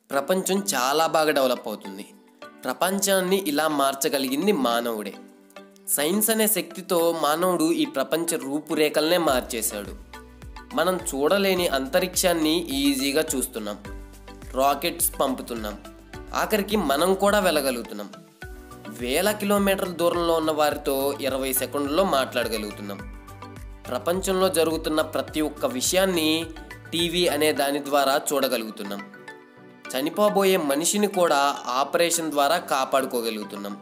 ప్రపంచం చాలా బాగా డెవలప్ అవుతుంది ప్రపంచాన్ని ఇలా మార్చగలిగింది మానవుడే సైన్స్ అనే శక్తితో మానవుడు ఈ ప్రపంచ రూపురేఖలనే మార్చేశాడు మనం చూడలేని అంతరిక్షాన్ని ఈజీగా చూస్తున్నాం రాకెట్స్ పంపుతున్నాం ఆఖరికి మనం కూడా వెళ్ళగలుగుతున్నాం వేల కిలోమీటర్ల దూరంలో ఉన్న వారితో ఇరవై సెకండ్లలో మాట్లాడగలుగుతున్నాం ప్రపంచంలో జరుగుతున్న ప్రతి ఒక్క విషయాన్ని టీవీ అనే దాని ద్వారా చూడగలుగుతున్నాం చనిపోబోయే మనిషిని కూడా ఆపరేషన్ ద్వారా కాపాడుకోగలుగుతున్నాం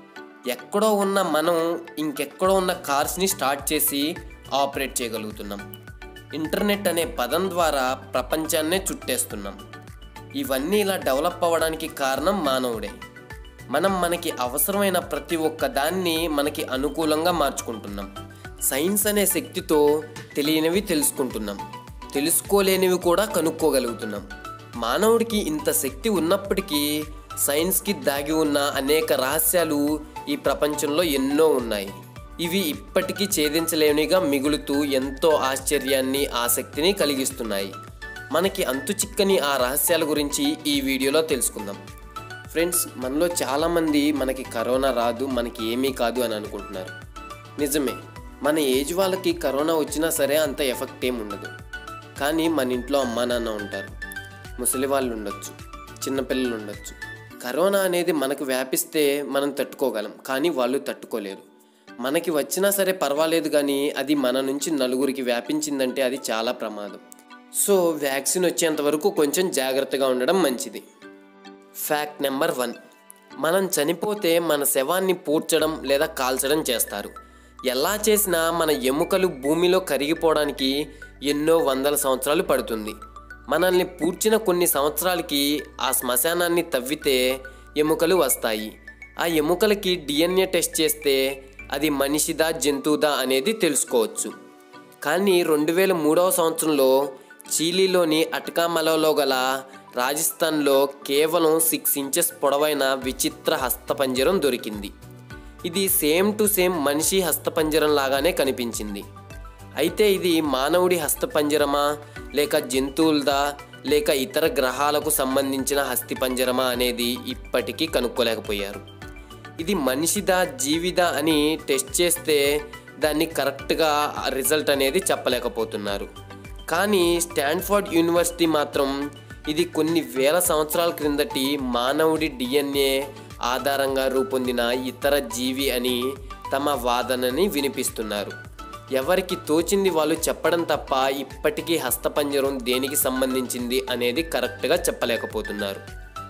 ఎక్కడో ఉన్న మనం ఇంకెక్కడో ఉన్న కార్స్ని స్టార్ట్ చేసి ఆపరేట్ చేయగలుగుతున్నాం ఇంటర్నెట్ అనే పదం ద్వారా ప్రపంచాన్నే చుట్టేస్తున్నాం ఇవన్నీ ఇలా డెవలప్ అవ్వడానికి కారణం మానవుడే మనం మనకి అవసరమైన ప్రతి ఒక్క దాన్ని మనకి అనుకూలంగా మార్చుకుంటున్నాం సైన్స్ అనే శక్తితో తెలియనివి తెలుసుకుంటున్నాం తెలుసుకోలేనివి కూడా కనుక్కోగలుగుతున్నాం మానవుడికి ఇంత శక్తి ఉన్నప్పటికీ సైన్స్కి దాగి ఉన్న అనేక రహస్యాలు ఈ ప్రపంచంలో ఎన్నో ఉన్నాయి ఇవి ఇప్పటికీ ఛేదించలేనిగా మిగులుతూ ఎంతో ఆశ్చర్యాన్ని ఆసక్తిని కలిగిస్తున్నాయి మనకి అంతు చిక్కని ఆ రహస్యాల గురించి ఈ వీడియోలో తెలుసుకుందాం ఫ్రెండ్స్ మనలో చాలామంది మనకి కరోనా రాదు మనకి ఏమీ కాదు అని అనుకుంటున్నారు నిజమే మన ఏజ్ వాళ్ళకి కరోనా వచ్చినా సరే అంత ఎఫెక్ట్ ఏమి ఉండదు కానీ మన ఇంట్లో అమ్మా నాన్న ఉంటారు ముసలి వాళ్ళు ఉండొచ్చు చిన్నపిల్లలు ఉండొచ్చు కరోనా అనేది మనకు వ్యాపిస్తే మనం తట్టుకోగలం కానీ వాళ్ళు తట్టుకోలేరు మనకి వచ్చినా సరే పర్వాలేదు కానీ అది మన నుంచి నలుగురికి వ్యాపించిందంటే అది చాలా ప్రమాదం సో వ్యాక్సిన్ వచ్చేంత వరకు కొంచెం జాగ్రత్తగా ఉండడం మంచిది ఫ్యాక్ట్ నెంబర్ వన్ మనం చనిపోతే మన శవాన్ని పూడ్చడం లేదా కాల్చడం చేస్తారు ఎలా చేసినా మన ఎముకలు భూమిలో కరిగిపోవడానికి ఎన్నో వందల సంవత్సరాలు పడుతుంది మనల్ని పూడ్చిన కొన్ని సంవత్సరాలకి ఆ శ్మశానాన్ని తవ్వితే ఎముకలు వస్తాయి ఆ ఎముకలకి డిఎన్ఏ టెస్ట్ చేస్తే అది మనిషిదా జంతువుదా అనేది తెలుసుకోవచ్చు కానీ రెండు వేల మూడవ సంవత్సరంలో చీలీలోని అటకామలలో గల రాజస్థాన్లో కేవలం సిక్స్ ఇంచెస్ పొడవైన విచిత్ర హస్తపంజరం దొరికింది ఇది సేమ్ టు సేమ్ మనిషి హస్తపంజరం లాగానే కనిపించింది అయితే ఇది మానవుడి హస్తపంజరమా లేక జంతువులదా లేక ఇతర గ్రహాలకు సంబంధించిన హస్తిపంజరమా అనేది ఇప్పటికీ కనుక్కోలేకపోయారు ఇది మనిషిదా జీవిదా అని టెస్ట్ చేస్తే దాన్ని కరెక్ట్గా రిజల్ట్ అనేది చెప్పలేకపోతున్నారు కానీ స్టాన్ఫర్డ్ యూనివర్సిటీ మాత్రం ఇది కొన్ని వేల సంవత్సరాల క్రిందటి మానవుడి డిఎన్ఏ ఆధారంగా రూపొందిన ఇతర జీవి అని తమ వాదనని వినిపిస్తున్నారు ఎవరికి తోచింది వాళ్ళు చెప్పడం తప్ప ఇప్పటికీ హస్తపంజరం దేనికి సంబంధించింది అనేది కరెక్ట్గా చెప్పలేకపోతున్నారు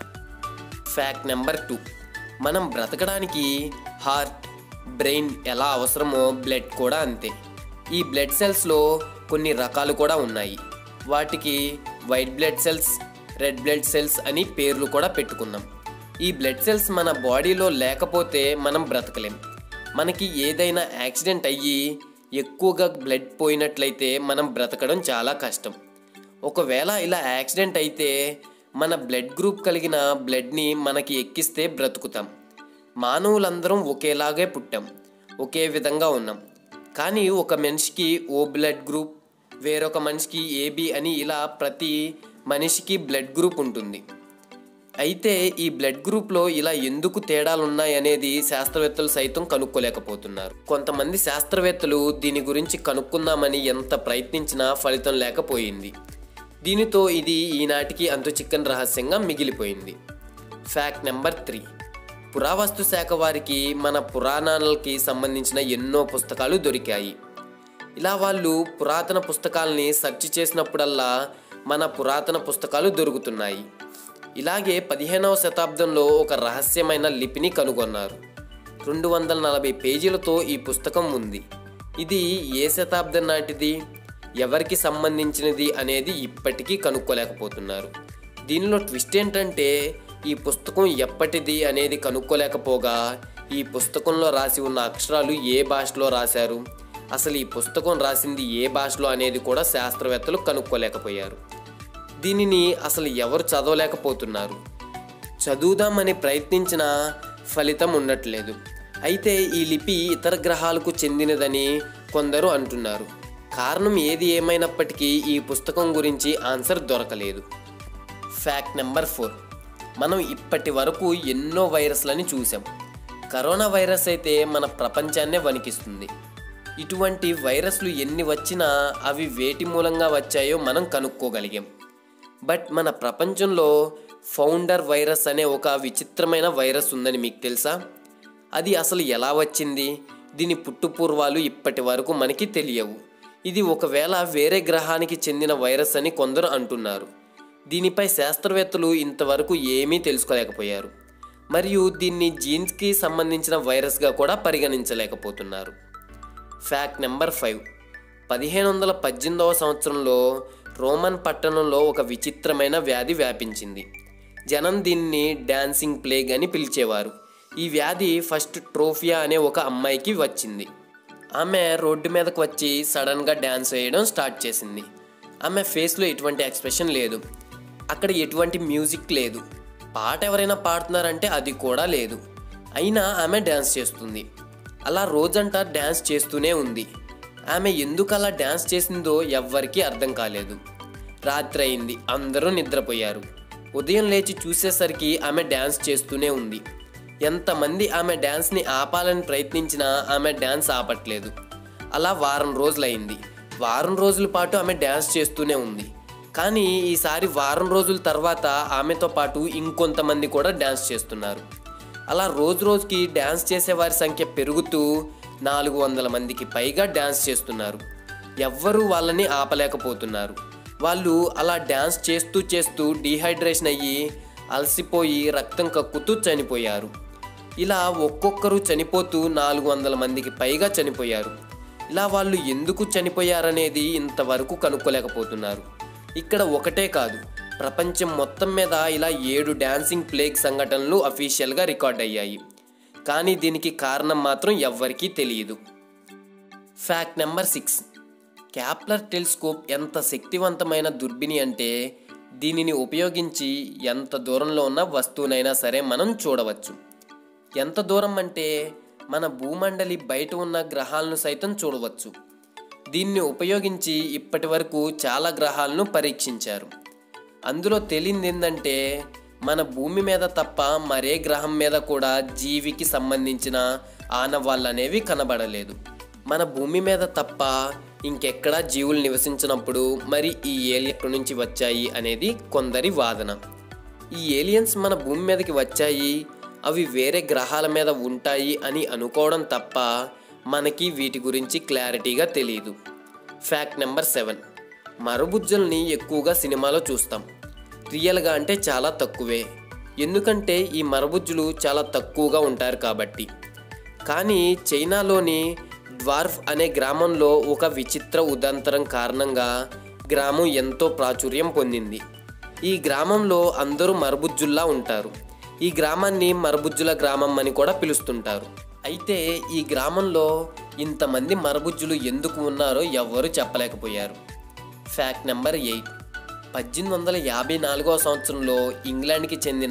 ఫ్యాక్ట్ నెంబర్ టూ మనం బ్రతకడానికి హార్ట్ బ్రెయిన్ ఎలా అవసరమో బ్లడ్ కూడా అంతే ఈ బ్లడ్ సెల్స్లో కొన్ని రకాలు కూడా ఉన్నాయి వాటికి white blood cells red blood cells అని పేర్లు కూడా పెట్టుకున్నాం ఈ బ్లడ్ సెల్స్ మన బాడీలో లేకపోతే మనం బ్రతకలేం మనకి ఏదైనా యాక్సిడెంట్ అయ్యి ఎక్కువగా బ్లడ్ పోయినట్లయితే మనం బ్రతకడం చాలా కష్టం ఒకవేళ ఇలా యాక్సిడెంట్ అయితే మన బ్లడ్ గ్రూప్ కలిగిన బ్లడ్ని మనకి ఎక్కిస్తే బ్రతుకుతాం మానవులందరం ఒకేలాగే పుట్టాం ఒకే విధంగా ఉన్నాం కానీ ఒక మనిషికి ఓ బ్లడ్ గ్రూప్ వేరొక మనిషికి ఏబి అని ఇలా ప్రతి మనిషికి బ్లడ్ గ్రూప్ ఉంటుంది అయితే ఈ బ్లడ్ గ్రూప్లో ఇలా ఎందుకు తేడాలు ఉన్నాయనేది శాస్త్రవేత్తలు సైతం కనుక్కోలేకపోతున్నారు కొంతమంది శాస్త్రవేత్తలు దీని గురించి కనుక్కుందామని ఎంత ప్రయత్నించినా ఫలితం లేకపోయింది దీనితో ఇది ఈనాటికి అంతు చిక్కని రహస్యంగా మిగిలిపోయింది ఫ్యాక్ట్ నెంబర్ త్రీ పురావస్తు శాఖ వారికి మన పురాణాలకి సంబంధించిన ఎన్నో పుస్తకాలు దొరికాయి ఇలా వాళ్ళు పురాతన పుస్తకాలని సెర్చ్ చేసినప్పుడల్లా మన పురాతన పుస్తకాలు దొరుకుతున్నాయి ఇలాగే పదిహేనవ శతాబ్దంలో ఒక రహస్యమైన లిపిని కనుగొన్నారు రెండు వందల నలభై పేజీలతో ఈ పుస్తకం ఉంది ఇది ఏ శతాబ్దం నాటిది ఎవరికి సంబంధించినది అనేది ఇప్పటికీ కనుక్కోలేకపోతున్నారు దీనిలో ట్విస్ట్ ఏంటంటే ఈ పుస్తకం ఎప్పటిది అనేది కనుక్కోలేకపోగా ఈ పుస్తకంలో రాసి ఉన్న అక్షరాలు ఏ భాషలో రాశారు అసలు ఈ పుస్తకం రాసింది ఏ భాషలో అనేది కూడా శాస్త్రవేత్తలు కనుక్కోలేకపోయారు దీనిని అసలు ఎవరు చదవలేకపోతున్నారు చదువుదామని ప్రయత్నించిన ఫలితం ఉండట్లేదు అయితే ఈ లిపి ఇతర గ్రహాలకు చెందినదని కొందరు అంటున్నారు కారణం ఏది ఏమైనప్పటికీ ఈ పుస్తకం గురించి ఆన్సర్ దొరకలేదు ఫ్యాక్ట్ నెంబర్ ఫోర్ మనం ఇప్పటి వరకు ఎన్నో వైరస్లని చూసాం కరోనా వైరస్ అయితే మన ప్రపంచాన్నే వణికిస్తుంది ఇటువంటి వైరస్లు ఎన్ని వచ్చినా అవి వేటి మూలంగా వచ్చాయో మనం కనుక్కోగలిగాం బట్ మన ప్రపంచంలో ఫౌండర్ వైరస్ అనే ఒక విచిత్రమైన వైరస్ ఉందని మీకు తెలుసా అది అసలు ఎలా వచ్చింది దీని పుట్టుపూర్వాలు ఇప్పటి వరకు మనకి తెలియవు ఇది ఒకవేళ వేరే గ్రహానికి చెందిన వైరస్ అని కొందరు అంటున్నారు దీనిపై శాస్త్రవేత్తలు ఇంతవరకు ఏమీ తెలుసుకోలేకపోయారు మరియు దీన్ని జీన్స్కి సంబంధించిన వైరస్గా కూడా పరిగణించలేకపోతున్నారు ఫ్యాక్ట్ నెంబర్ ఫైవ్ పదిహేను వందల పద్దెనిమిదవ సంవత్సరంలో రోమన్ పట్టణంలో ఒక విచిత్రమైన వ్యాధి వ్యాపించింది జనం దీన్ని డాన్సింగ్ ప్లేగ్ అని పిలిచేవారు ఈ వ్యాధి ఫస్ట్ ట్రోఫియా అనే ఒక అమ్మాయికి వచ్చింది ఆమె రోడ్డు మీదకు వచ్చి సడన్గా డ్యాన్స్ వేయడం స్టార్ట్ చేసింది ఆమె ఫేస్లో ఎటువంటి ఎక్స్ప్రెషన్ లేదు అక్కడ ఎటువంటి మ్యూజిక్ లేదు పాట ఎవరైనా పాడుతున్నారంటే అది కూడా లేదు అయినా ఆమె డ్యాన్స్ చేస్తుంది అలా రోజంతా డ్యాన్స్ చేస్తూనే ఉంది ఆమె ఎందుకు అలా డ్యాన్స్ చేసిందో ఎవ్వరికీ అర్థం కాలేదు రాత్రి అయింది అందరూ నిద్రపోయారు ఉదయం లేచి చూసేసరికి ఆమె డ్యాన్స్ చేస్తూనే ఉంది ఎంతమంది ఆమె డ్యాన్స్ని ఆపాలని ప్రయత్నించినా ఆమె డ్యాన్స్ ఆపట్లేదు అలా వారం రోజులైంది వారం రోజుల పాటు ఆమె డ్యాన్స్ చేస్తూనే ఉంది కానీ ఈసారి వారం రోజుల తర్వాత ఆమెతో పాటు ఇంకొంతమంది కూడా డ్యాన్స్ చేస్తున్నారు అలా రోజు రోజుకి డ్యాన్స్ చేసేవారి సంఖ్య పెరుగుతూ నాలుగు వందల మందికి పైగా డ్యాన్స్ చేస్తున్నారు ఎవ్వరూ వాళ్ళని ఆపలేకపోతున్నారు వాళ్ళు అలా డ్యాన్స్ చేస్తూ చేస్తూ డీహైడ్రేషన్ అయ్యి అలసిపోయి రక్తం కక్కుతూ చనిపోయారు ఇలా ఒక్కొక్కరు చనిపోతూ నాలుగు వందల మందికి పైగా చనిపోయారు ఇలా వాళ్ళు ఎందుకు చనిపోయారనేది ఇంతవరకు కనుక్కోలేకపోతున్నారు ఇక్కడ ఒకటే కాదు ప్రపంచం మొత్తం మీద ఇలా ఏడు డాన్సింగ్ ప్లేగ్ సంఘటనలు అఫీషియల్గా రికార్డ్ అయ్యాయి కానీ దీనికి కారణం మాత్రం ఎవ్వరికీ తెలియదు fact number six Kepler telescope ఎంత శక్తివంతమైన దుర్బిని అంటే దీనిని ఉపయోగించి ఎంత దూరంలో ఉన్న వస్తువునైనా సరే మనం చూడవచ్చు ఎంత దూరం అంటే మన భూమండలి బయట ఉన్న గ్రహాలను సైతం చూడవచ్చు దీన్ని ఉపయోగించి ఇప్పటి వరకు చాలా గ్రహాలను పరీక్షించారు అందులో తెలియంది ఏంటంటే మన భూమి మీద తప్ప మరే గ్రహం మీద కూడా జీవికి సంబంధించిన ఆనవాళ్ళు అనేవి కనబడలేదు మన భూమి మీద తప్ప ఇంకెక్కడా జీవులు నివసించినప్పుడు మరి ఈ ఏలియన్ ఎక్కడి నుంచి వచ్చాయి అనేది కొందరి వాదన ఈ ఏలియన్స్ మన భూమి మీదకి వచ్చాయి అవి వేరే గ్రహాల మీద ఉంటాయి అని అనుకోవడం తప్ప మనకి వీటి గురించి క్లారిటీగా తెలియదు ఫ్యాక్ట్ నెంబర్ సెవెన్ మరబుజ్జల్ని ఎక్కువగా సినిమాలో చూస్తాం రియల్గా అంటే చాలా తక్కువే ఎందుకంటే ఈ మరబుజ్జులు చాలా తక్కువగా ఉంటారు కాబట్టి కానీ చైనాలోని డ్వార్ఫ్ అనే గ్రామంలో ఒక విచిత్ర ఉదంతరం కారణంగా గ్రామం ఎంతో ప్రాచుర్యం పొందింది ఈ గ్రామంలో అందరూ మరబుజ్జుల్లా ఉంటారు ఈ గ్రామాన్ని మరబుజ్జుల గ్రామం అని కూడా పిలుస్తుంటారు అయితే ఈ గ్రామంలో ఇంతమంది మరబుజ్జులు ఎందుకు ఉన్నారో ఎవ్వరూ చెప్పలేకపోయారు ఫ్యాక్ట్ నెంబర్ ఎయిట్ పద్దెనిమిది వందల యాభై నాలుగవ సంవత్సరంలో ఇంగ్లాండ్కి చెందిన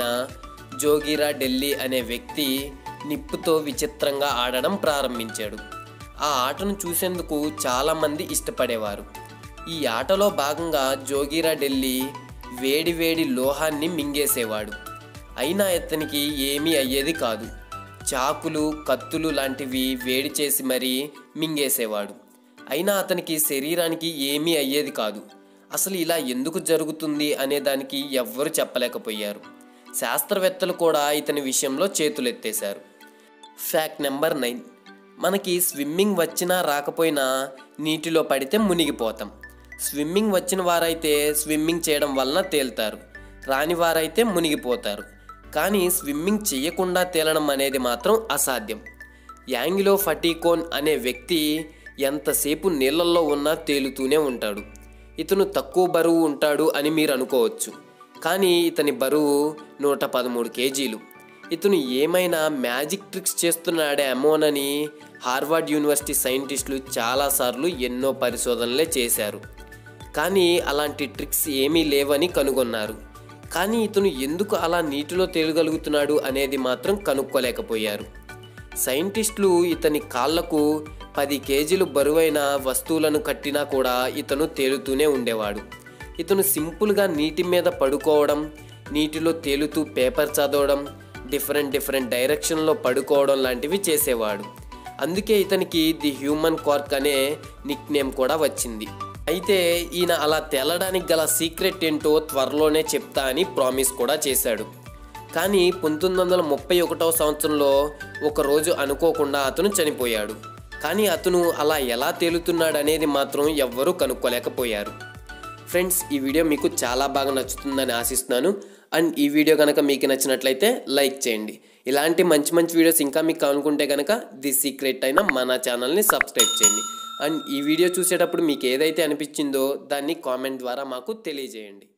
జోగిరా ఢిల్లీ అనే వ్యక్తి నిప్పుతో విచిత్రంగా ఆడడం ప్రారంభించాడు ఆ ఆటను చూసేందుకు చాలామంది ఇష్టపడేవారు ఈ ఆటలో భాగంగా జోగిరా ఢిల్లీ వేడి వేడి లోహాన్ని మింగేసేవాడు అయినా ఇతనికి ఏమీ అయ్యేది కాదు చాకులు కత్తులు లాంటివి వేడి చేసి మరీ మింగేసేవాడు అయినా అతనికి శరీరానికి ఏమీ అయ్యేది కాదు అసలు ఇలా ఎందుకు జరుగుతుంది అనే దానికి ఎవ్వరు చెప్పలేకపోయారు శాస్త్రవేత్తలు కూడా ఇతని విషయంలో చేతులెత్తేశారు ఫ్యాక్ట్ నెంబర్ నైన్ మనకి స్విమ్మింగ్ వచ్చినా రాకపోయినా నీటిలో పడితే మునిగిపోతాం స్విమ్మింగ్ వచ్చిన వారైతే స్విమ్మింగ్ చేయడం వలన తేలుతారు రాని వారైతే మునిగిపోతారు కానీ స్విమ్మింగ్ చేయకుండా తేలడం అనేది మాత్రం అసాధ్యం యాంగిలో ఫటీకోన్ అనే వ్యక్తి ఎంతసేపు నీళ్ళల్లో ఉన్నా తేలుతూనే ఉంటాడు ఇతను తక్కువ బరువు ఉంటాడు అని మీరు అనుకోవచ్చు కానీ ఇతని బరువు నూట పదమూడు కేజీలు ఇతను ఏమైనా మ్యాజిక్ ట్రిక్స్ చేస్తున్నాడేమోనని హార్వర్డ్ యూనివర్సిటీ సైంటిస్టులు చాలాసార్లు ఎన్నో పరిశోధనలే చేశారు కానీ అలాంటి ట్రిక్స్ ఏమీ లేవని కనుగొన్నారు కానీ ఇతను ఎందుకు అలా నీటిలో తేలగలుగుతున్నాడు అనేది మాత్రం కనుక్కోలేకపోయారు సైంటిస్టులు ఇతని కాళ్లకు పది కేజీలు బరువైన వస్తువులను కట్టినా కూడా ఇతను తేలుతూనే ఉండేవాడు ఇతను సింపుల్గా నీటి మీద పడుకోవడం నీటిలో తేలుతూ పేపర్ చదవడం డిఫరెంట్ డిఫరెంట్ డైరెక్షన్లో పడుకోవడం లాంటివి చేసేవాడు అందుకే ఇతనికి ది హ్యూమన్ కార్క్ అనే నిక్ నేమ్ కూడా వచ్చింది అయితే ఈయన అలా తేలడానికి గల సీక్రెట్ ఏంటో త్వరలోనే చెప్తా అని ప్రామిస్ కూడా చేశాడు కానీ పంతొమ్మిది వందల ముప్పై ఒకటవ సంవత్సరంలో ఒకరోజు అనుకోకుండా అతను చనిపోయాడు కానీ అతను అలా ఎలా తేలుతున్నాడు అనేది మాత్రం ఎవ్వరూ కనుక్కోలేకపోయారు ఫ్రెండ్స్ ఈ వీడియో మీకు చాలా బాగా నచ్చుతుందని ఆశిస్తున్నాను అండ్ ఈ వీడియో కనుక మీకు నచ్చినట్లయితే లైక్ చేయండి ఇలాంటి మంచి మంచి వీడియోస్ ఇంకా మీకు కావాలనుకుంటే కనుక ది సీక్రెట్ అయిన మన ఛానల్ని సబ్స్క్రైబ్ చేయండి అండ్ ఈ వీడియో చూసేటప్పుడు మీకు ఏదైతే అనిపించిందో దాన్ని కామెంట్ ద్వారా మాకు తెలియజేయండి